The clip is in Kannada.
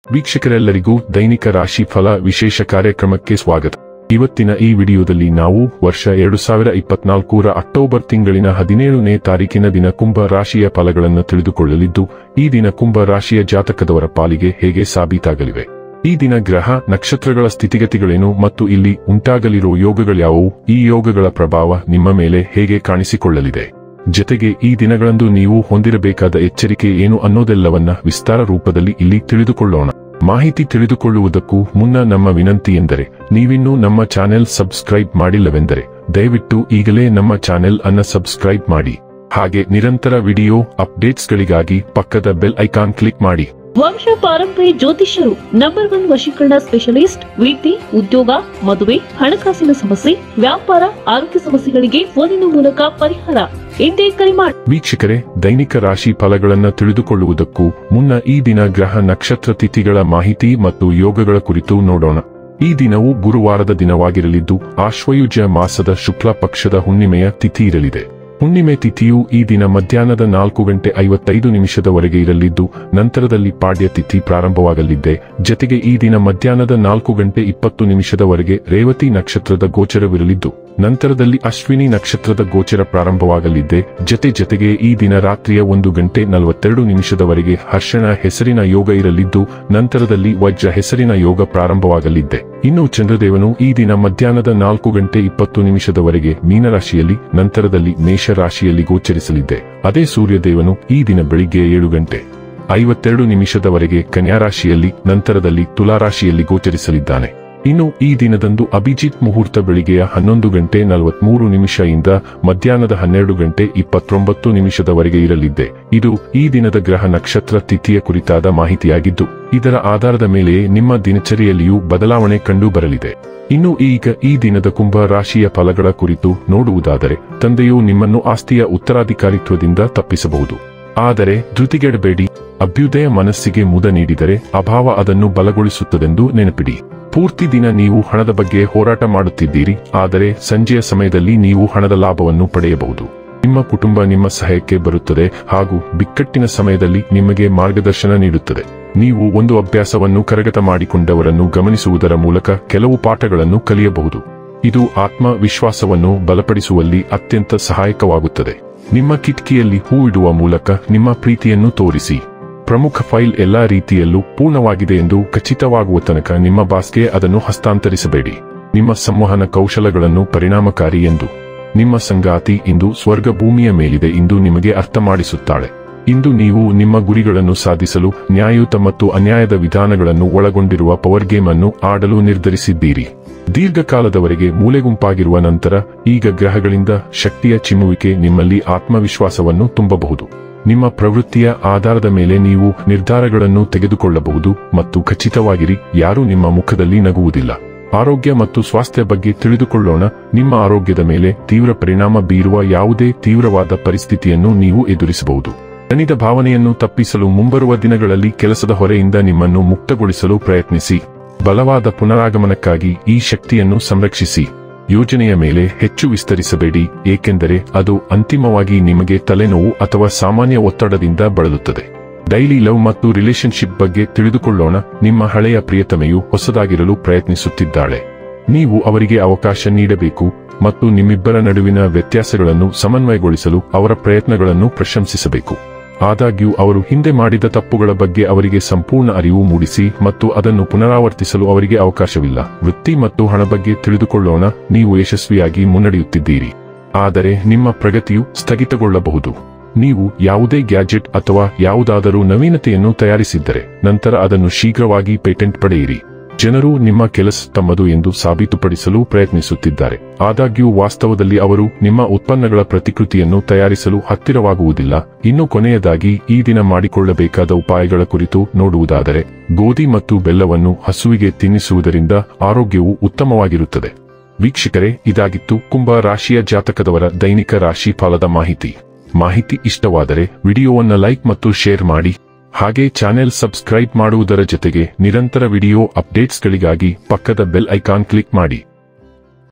ವೀಕ್ಷಕರೆಲ್ಲರಿಗೂ ದೈನಿಕ ರಾಶಿ ಫಲ ವಿಶೇಷ ಕಾರ್ಯಕ್ರಮಕ್ಕೆ ಸ್ವಾಗತ ಇವತ್ತಿನ ಈ ವಿಡಿಯೋದಲ್ಲಿ ನಾವು ವರ್ಷ ಎರಡು ಸಾವಿರ ಇಪ್ಪತ್ನಾಲ್ಕರ ಅಕ್ಟೋಬರ್ ತಿಂಗಳಿನ ಹದಿನೇಳನೇ ತಾರೀಕಿನ ದಿನ ಕುಂಭ ರಾಶಿಯ ಫಲಗಳನ್ನು ತಿಳಿದುಕೊಳ್ಳಲಿದ್ದು ಈ ದಿನ ಕುಂಭ ರಾಶಿಯ ಜಾತಕದವರ ಪಾಲಿಗೆ ಹೇಗೆ ಸಾಬೀತಾಗಲಿವೆ ಈ ದಿನ ಗ್ರಹ ನಕ್ಷತ್ರಗಳ ಸ್ಥಿತಿಗತಿಗಳೇನು ಮತ್ತು ಇಲ್ಲಿ ಉಂಟಾಗಲಿರುವ ಯೋಗಗಳ್ಯಾವುವು ಈ ಯೋಗಗಳ ಪ್ರಭಾವ ನಿಮ್ಮ ಮೇಲೆ ಹೇಗೆ ಕಾಣಿಸಿಕೊಳ್ಳಲಿದೆ ಜತೆಗೆ ಈ ದಿನಗಳಂದು ನೀವು ಹೊಂದಿರಬೇಕಾದ ಎಚ್ಚರಿಕೆ ಏನು ಅನ್ನೋದೆಲ್ಲವನ್ನ ವಿಸ್ತಾರ ರೂಪದಲ್ಲಿ ಇಲ್ಲಿ ತಿಳಿದುಕೊಳ್ಳೋಣ ಮಾಹಿತಿ ತಿಳಿದುಕೊಳ್ಳುವುದಕ್ಕೂ ಮುನ್ನ ನಮ್ಮ ವಿನಂತಿ ಎಂದರೆ ನೀವಿನ್ನೂ ನಮ್ಮ ಚಾನೆಲ್ ಸಬ್ಸ್ಕ್ರೈಬ್ ಮಾಡಿಲ್ಲವೆಂದರೆ ದಯವಿಟ್ಟು ಈಗಲೇ ನಮ್ಮ ಚಾನೆಲ್ ಅನ್ನ ಸಬ್ಸ್ಕ್ರೈಬ್ ಮಾಡಿ ಹಾಗೆ ನಿರಂತರ ವಿಡಿಯೋ ಅಪ್ಡೇಟ್ಸ್ಗಳಿಗಾಗಿ ಪಕ್ಕದ ಬೆಲ್ ಐಕಾನ್ ಕ್ಲಿಕ್ ಮಾಡಿ ವಂಶ ಪಾರಂಪರ್ಯ ಜ್ಯೋತಿಷ್ಯರು ನಂಬರ್ ಒನ್ ವಶೀಕರಣ ಸ್ಪೆಷಲಿಸ್ಟ್ ವೃತ್ತಿ ಉದ್ಯೋಗ ಮದುವೆ ಹಣಕಾಸಿನ ಸಮಸ್ಯೆ ವ್ಯಾಪಾರ ಆರೋಗ್ಯ ಸಮಸ್ಯೆಗಳಿಗೆ ಫೋನಿನ ಮೂಲಕ ಪರಿಹಾರ ಎಂದೇ ಕರೆ ಮಾಡಿ ವೀಕ್ಷಕರೇ ದೈನಿಕ ರಾಶಿ ಫಲಗಳನ್ನು ತಿಳಿದುಕೊಳ್ಳುವುದಕ್ಕೂ ಮುನ್ನ ಈ ದಿನ ಗ್ರಹ ನಕ್ಷತ್ರ ತಿಥಿಗಳ ಮಾಹಿತಿ ಮತ್ತು ಯೋಗಗಳ ಕುರಿತು ನೋಡೋಣ ಈ ದಿನವು ಗುರುವಾರದ ದಿನವಾಗಿರಲಿದ್ದು ಆಶ್ವಯುಜ ಮಾಸದ ಶುಕ್ಲ ಪಕ್ಷದ ಹುಣ್ಣಿಮೆಯ ತಿಥಿ ಇರಲಿದೆ ಹುಣ್ಣಿಮೆ ತಿಥಿಯು ಈ ದಿನ ಮಧ್ಯಾಹ್ನದ ನಾಲ್ಕು ಗಂಟೆ ಐವತ್ತೈದು ನಿಮಿಷದವರೆಗೆ ಇರಲಿದ್ದು ನಂತರದಲ್ಲಿ ಪಾಡ್ಯ ತಿಥಿ ಪ್ರಾರಂಭವಾಗಲಿದೆ ಜತೆಗೆ ಈ ದಿನ ಮಧ್ಯಾಹ್ನದ ನಾಲ್ಕು ಗಂಟೆ ಇಪ್ಪತ್ತು ನಿಮಿಷದವರೆಗೆ ರೇವತಿ ನಕ್ಷತ್ರದ ಗೋಚರವಿರಲಿದ್ದು ನಂತರದಲ್ಲಿ ಅಶ್ವಿನಿ ನಕ್ಷತ್ರದ ಗೋಚರ ಪ್ರಾರಂಭವಾಗಲಿದೆ ಜತೆ ಜತೆಗೆ ಈ ದಿನ ರಾತ್ರಿಯ ಒಂದು ಗಂಟೆ ನಲವತ್ತೆರಡು ನಿಮಿಷದವರೆಗೆ ಹರ್ಷಣ ಹೆಸರಿನ ಯೋಗ ಇರಲಿದ್ದು ನಂತರದಲ್ಲಿ ವಜ್ರ ಹೆಸರಿನ ಯೋಗ ಪ್ರಾರಂಭವಾಗಲಿದೆ ಇನ್ನು ಚಂದ್ರದೇವನು ಈ ದಿನ ಮಧ್ಯಾಹ್ನದ ನಾಲ್ಕು ಗಂಟೆ ಇಪ್ಪತ್ತು ನಿಮಿಷದವರೆಗೆ ಮೀನರಾಶಿಯಲ್ಲಿ ನಂತರದಲ್ಲಿ ಮೇಷರಾಶಿಯಲ್ಲಿ ಗೋಚರಿಸಲಿದೆ ಅದೇ ಸೂರ್ಯದೇವನು ಈ ದಿನ ಬೆಳಿಗ್ಗೆ ಏಳು ಗಂಟೆ ಐವತ್ತೆರಡು ನಿಮಿಷದವರೆಗೆ ಕನ್ಯಾರಾಶಿಯಲ್ಲಿ ನಂತರದಲ್ಲಿ ತುಲಾರಾಶಿಯಲ್ಲಿ ಗೋಚರಿಸಲಿದ್ದಾನೆ ಇನ್ನು ಈ ದಿನದಂದು ಅಭಿಜಿತ್ ಮುಹೂರ್ತ ಬೆಳಿಗ್ಗೆಯ ಹನ್ನೊಂದು ಗಂಟೆ ನಲವತ್ಮೂರು ನಿಮಿಷದಿಂದ ಮಧ್ಯಾಹ್ನದ ಹನ್ನೆರಡು ಗಂಟೆ ಇಪ್ಪತ್ತೊಂಬತ್ತು ನಿಮಿಷದವರೆಗೆ ಇರಲಿದೆ ಇದು ಈ ದಿನದ ಗ್ರಹ ನಕ್ಷತ್ರ ತಿಥಿಯ ಕುರಿತಾದ ಮಾಹಿತಿಯಾಗಿದ್ದು ಇದರ ಆಧಾರದ ಮೇಲೆ ನಿಮ್ಮ ದಿನಚರಿಯಲ್ಲಿಯೂ ಬದಲಾವಣೆ ಕಂಡು ಬರಲಿದೆ ಇನ್ನು ಈಗ ಈ ದಿನದ ಕುಂಭ ರಾಶಿಯ ಫಲಗಳ ಕುರಿತು ನೋಡುವುದಾದರೆ ತಂದೆಯು ನಿಮ್ಮನ್ನು ಆಸ್ತಿಯ ಉತ್ತರಾಧಿಕಾರಿತ್ವದಿಂದ ತಪ್ಪಿಸಬಹುದು ಆದರೆ ಧೃತಿಗೆಡಬೇಡಿ ಅಭ್ಯುದಯ ಮನಸ್ಸಿಗೆ ಮುದ ನೀಡಿದರೆ ಅಭಾವ ಅದನ್ನು ಬಲಗೊಳಿಸುತ್ತದೆಂದು ನೆನಪಿಡಿ ಪೂರ್ತಿ ದಿನ ನೀವು ಹಣದ ಬಗ್ಗೆ ಹೋರಾಟ ಮಾಡುತ್ತಿದ್ದೀರಿ ಆದರೆ ಸಂಜೆಯ ಸಮಯದಲ್ಲಿ ನೀವು ಹಣದ ಲಾಭವನ್ನು ಪಡೆಯಬಹುದು ನಿಮ್ಮ ಕುಟುಂಬ ನಿಮ್ಮ ಸಹಾಯಕ್ಕೆ ಬರುತ್ತದೆ ಹಾಗೂ ಬಿಕ್ಕಟ್ಟಿನ ಸಮಯದಲ್ಲಿ ನಿಮಗೆ ಮಾರ್ಗದರ್ಶನ ನೀಡುತ್ತದೆ ನೀವು ಒಂದು ಅಭ್ಯಾಸವನ್ನು ಕರಗತ ಮಾಡಿಕೊಂಡವರನ್ನು ಗಮನಿಸುವುದರ ಮೂಲಕ ಕೆಲವು ಪಾಠಗಳನ್ನು ಕಲಿಯಬಹುದು ಇದು ಆತ್ಮವಿಶ್ವಾಸವನ್ನು ಬಲಪಡಿಸುವಲ್ಲಿ ಅತ್ಯಂತ ಸಹಾಯಕವಾಗುತ್ತದೆ ನಿಮ್ಮ ಕಿಟಕಿಯಲ್ಲಿ ಹೂ ಇಡುವ ಮೂಲಕ ನಿಮ್ಮ ಪ್ರೀತಿಯನ್ನು ತೋರಿಸಿ ಪ್ರಮುಖ ಫೈಲ್ ಎಲ್ಲಾ ರೀತಿಯಲ್ಲೂ ಪೂರ್ಣವಾಗಿದೆ ಎಂದು ಖಚಿತವಾಗುವ ತನಕ ನಿಮ್ಮ ಬಾಸ್ಗೆ ಅದನ್ನು ಹಸ್ತಾಂತರಿಸಬೇಡಿ ನಿಮ್ಮ ಸಂವಹನ ಕೌಶಲಗಳನ್ನು ಪರಿಣಾಮಕಾರಿ ಎಂದು ನಿಮ್ಮ ಸಂಗಾತಿ ಇಂದು ಸ್ವರ್ಗ ಭೂಮಿಯ ಮೇಲಿದೆ ಎಂದು ನಿಮಗೆ ಅರ್ಥ ಮಾಡಿಸುತ್ತಾಳೆ ಇಂದು ನೀವು ನಿಮ್ಮ ಗುರಿಗಳನ್ನು ಸಾಧಿಸಲು ನ್ಯಾಯಯುತ ಮತ್ತು ಅನ್ಯಾಯದ ವಿಧಾನಗಳನ್ನು ಒಳಗೊಂಡಿರುವ ಪವರ್ ಗೇಮ್ ಅನ್ನು ಆಡಲು ನಿರ್ಧರಿಸಿದ್ದೀರಿ ದೀರ್ಘಕಾಲದವರೆಗೆ ಮೂಲೆಗುಂಪಾಗಿರುವ ನಂತರ ಈಗ ಗ್ರಹಗಳಿಂದ ಶಕ್ತಿಯ ಚಿಮ್ಮುವಿಕೆ ನಿಮ್ಮಲ್ಲಿ ಆತ್ಮವಿಶ್ವಾಸವನ್ನು ತುಂಬಬಹುದು ನಿಮ್ಮ ಪ್ರವೃತ್ತಿಯ ಆಧಾರದ ಮೇಲೆ ನೀವು ನಿರ್ಧಾರಗಳನ್ನು ತೆಗೆದುಕೊಳ್ಳಬಹುದು ಮತ್ತು ಖಚಿತವಾಗಿರಿ ಯಾರೂ ನಿಮ್ಮ ಮುಖದಲ್ಲಿ ನಗುವುದಿಲ್ಲ ಆರೋಗ್ಯ ಮತ್ತು ಸ್ವಾಸ್ಥ್ಯ ಬಗ್ಗೆ ತಿಳಿದುಕೊಳ್ಳೋಣ ನಿಮ್ಮ ಆರೋಗ್ಯದ ಮೇಲೆ ತೀವ್ರ ಪರಿಣಾಮ ಬೀರುವ ಯಾವುದೇ ತೀವ್ರವಾದ ಪರಿಸ್ಥಿತಿಯನ್ನು ನೀವು ಎದುರಿಸಬಹುದು ದಣಿದ ಭಾವನೆಯನ್ನು ತಪ್ಪಿಸಲು ಮುಂಬರುವ ದಿನಗಳಲ್ಲಿ ಕೆಲಸದ ಹೊರೆಯಿಂದ ನಿಮ್ಮನ್ನು ಮುಕ್ತಗೊಳಿಸಲು ಪ್ರಯತ್ನಿಸಿ ಬಲವಾದ ಪುನರಾಗಮನಕ್ಕಾಗಿ ಈ ಶಕ್ತಿಯನ್ನು ಸಂರಕ್ಷಿಸಿ ಯೋಜನೆಯ ಮೇಲೆ ಹೆಚ್ಚು ವಿಸ್ತರಿಸಬೇಡಿ ಏಕೆಂದರೆ ಅದು ಅಂತಿಮವಾಗಿ ನಿಮಗೆ ತಲೆನೋವು ಅಥವಾ ಸಾಮಾನ್ಯ ಒತ್ತಡದಿಂದ ಬಳಲುತ್ತದೆ ಡೈಲಿ ಲವ್ ಮತ್ತು ರಿಲೇಶನ್ಶಿಪ್ ಬಗ್ಗೆ ತಿಳಿದುಕೊಳ್ಳೋಣ ನಿಮ್ಮ ಹಳೆಯ ಪ್ರಿಯತಮೆಯು ಹೊಸದಾಗಿರಲು ಪ್ರಯತ್ನಿಸುತ್ತಿದ್ದಾಳೆ ನೀವು ಅವರಿಗೆ ಅವಕಾಶ ನೀಡಬೇಕು ಮತ್ತು ನಿಮ್ಮಿಬ್ಬರ ನಡುವಿನ ವ್ಯತ್ಯಾಸಗಳನ್ನು ಸಮನ್ವಯಗೊಳಿಸಲು ಅವರ ಪ್ರಯತ್ನಗಳನ್ನು ಪ್ರಶಂಸಿಸಬೇಕು ಆದಾಗ್ಯೂ ಅವರು ಹಿಂದೆ ಮಾಡಿದ ತಪ್ಪುಗಳ ಬಗ್ಗೆ ಅವರಿಗೆ ಸಂಪೂರ್ಣ ಅರಿವು ಮೂಡಿಸಿ ಮತ್ತು ಅದನ್ನು ಪುನರಾವರ್ತಿಸಲು ಅವರಿಗೆ ಅವಕಾಶವಿಲ್ಲ ವೃತ್ತಿ ಮತ್ತು ಹಣ ಬಗ್ಗೆ ತಿಳಿದುಕೊಳ್ಳೋಣ ನೀವು ಯಶಸ್ವಿಯಾಗಿ ಮುನ್ನಡೆಯುತ್ತಿದ್ದೀರಿ ಆದರೆ ನಿಮ್ಮ ಪ್ರಗತಿಯು ಸ್ಥಗಿತಗೊಳ್ಳಬಹುದು ನೀವು ಯಾವುದೇ ಗ್ಯಾಜೆಟ್ ಅಥವಾ ಯಾವುದಾದರೂ ನವೀನತೆಯನ್ನು ತಯಾರಿಸಿದ್ದರೆ ನಂತರ ಅದನ್ನು ಶೀಘ್ರವಾಗಿ ಪೇಟೆಂಟ್ ಪಡೆಯಿರಿ ಜನರು ನಿಮ್ಮ ಕೆಲಸ ತಮ್ಮದು ಎಂದು ಸಾಬೀತುಪಡಿಸಲು ಪ್ರಯತ್ನಿಸುತ್ತಿದ್ದಾರೆ ಆದಾಗ್ಯೂ ವಾಸ್ತವದಲ್ಲಿ ಅವರು ನಿಮ್ಮ ಉತ್ಪನ್ನಗಳ ಪ್ರತಿಕೃತಿಯನ್ನು ತಯಾರಿಸಲು ಹತ್ತಿರವಾಗುವುದಿಲ್ಲ ಇನ್ನು ಕೊನೆಯದಾಗಿ ಈ ದಿನ ಮಾಡಿಕೊಳ್ಳಬೇಕಾದ ಉಪಾಯಗಳ ಕುರಿತು ನೋಡುವುದಾದರೆ ಗೋಧಿ ಮತ್ತು ಬೆಲ್ಲವನ್ನು ಹಸುವಿಗೆ ತಿನ್ನಿಸುವುದರಿಂದ ಆರೋಗ್ಯವು ಉತ್ತಮವಾಗಿರುತ್ತದೆ ವೀಕ್ಷಕರೇ ಇದಾಗಿತ್ತು ಕುಂಭ ರಾಶಿಯ ಜಾತಕದವರ ದೈನಿಕ ರಾಶಿ ಫಲದ ಮಾಹಿತಿ ಮಾಹಿತಿ ಇಷ್ಟವಾದರೆ ವಿಡಿಯೋವನ್ನ ಲೈಕ್ ಮತ್ತು ಶೇರ್ ಮಾಡಿ ಹಾಗೆ ಚಾನೆಲ್ ಸಬ್ಸ್ಕ್ರೈಬ್ ಮಾಡುವುದರ ಜೊತೆಗೆ ನಿರಂತರ ವಿಡಿಯೋ ಅಪ್ಡೇಟ್ಸ್ಗಳಿಗಾಗಿ ಪಕ್ಕದ ಬೆಲ್ ಐಕಾನ್ ಕ್ಲಿಕ್ ಮಾಡಿ